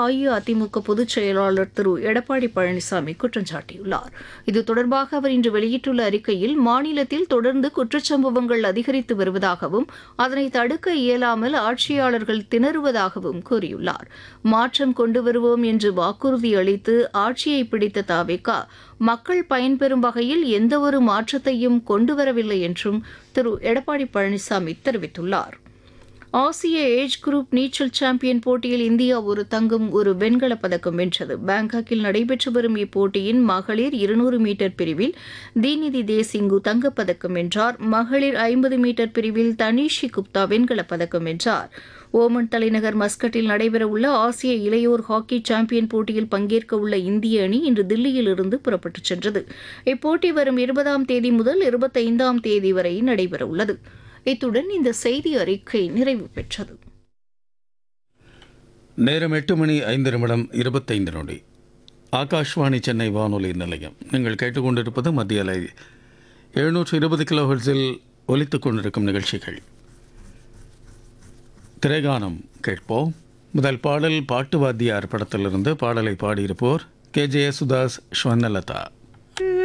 அஇஅதிமுக பொதுச் செயலாளர் திரு எடப்பாடி பழனிசாமி குற்றம் சாட்டியுள்ளார் இது தொடர்பாக அவர் இன்று வெளியிட்டுள்ள அறிக்கையில் மாநிலத்தில் தொடர்ந்து குற்றச்சம்பவங்கள் அதிகரித்து வருவதாகவும் அதனை தடுக்க இயலாமல் ஆட்சியாளர்கள் திணறுவதாகவும் கூறியுள்ளார் மாற்றம் கொண்டு வருவோம் என்று வாக்குறுதி அளித்து ஆட்சியை பிடித்த தாவேகா மக்கள் பயன்பெறும் வகையில் எந்தவொரு மாற்றத்தையும் கொண்டுவரவில்லை என்றும் திரு எடப்பாடி பழனிசாமி தெரிவித்துள்ளார் ஆசிய ஏஜ் குரூப் நீச்சல் சாம்பியன் போட்டியில் இந்தியா ஒரு தங்கம் ஒரு வெண்கலப் பதக்கம் வென்றது பாங்காக்கில் நடைபெற்று வரும் இப்போட்டியின் மகளிர் இருநூறு மீட்டர் பிரிவில் தீனிதி தேசிங்கு தங்கப்பதக்கம் வென்றார் மகளிர் ஐம்பது மீட்டர் பிரிவில் தனிஷி குப்தா வெண்கலப் பதக்கம் வென்றார் ஓமன் தலைநகர் மஸ்கட்டில் நடைபெறவுள்ள ஆசிய இளையோர் ஹாக்கி சாம்பியன் போட்டியில் பங்கேற்க உள்ள இந்திய அணி இன்று தில்லியிலிருந்து புறப்பட்டுச் சென்றது இப்போட்டி வரும் இருபதாம் தேதி முதல் இருபத்தைந்தாம் தேதி வரை நடைபெறவுள்ளது இத்துடன் இந்த செய்தி அறிக்கை நிறைவு பெற்றது நேரம் எட்டு மணி ஐந்து நிமிடம் இருபத்தைந்து நொடி ஆகாஷ்வாணி சென்னை வானொலி நிலையம் நீங்கள் கேட்டுக்கொண்டிருப்பது மத்திய அலை எழுநூற்று இருபது கிலோஹெர்ட்ஸில் ஒலித்துக் கொண்டிருக்கும் நிகழ்ச்சிகள் திரைகானம் கேட்போம் முதல் பாடல் பாட்டு வாத்தியார் படத்திலிருந்து பாடலை பாடியிருப்போர் கே ஜே சுதாஸ் ஸ்வர்ணலதா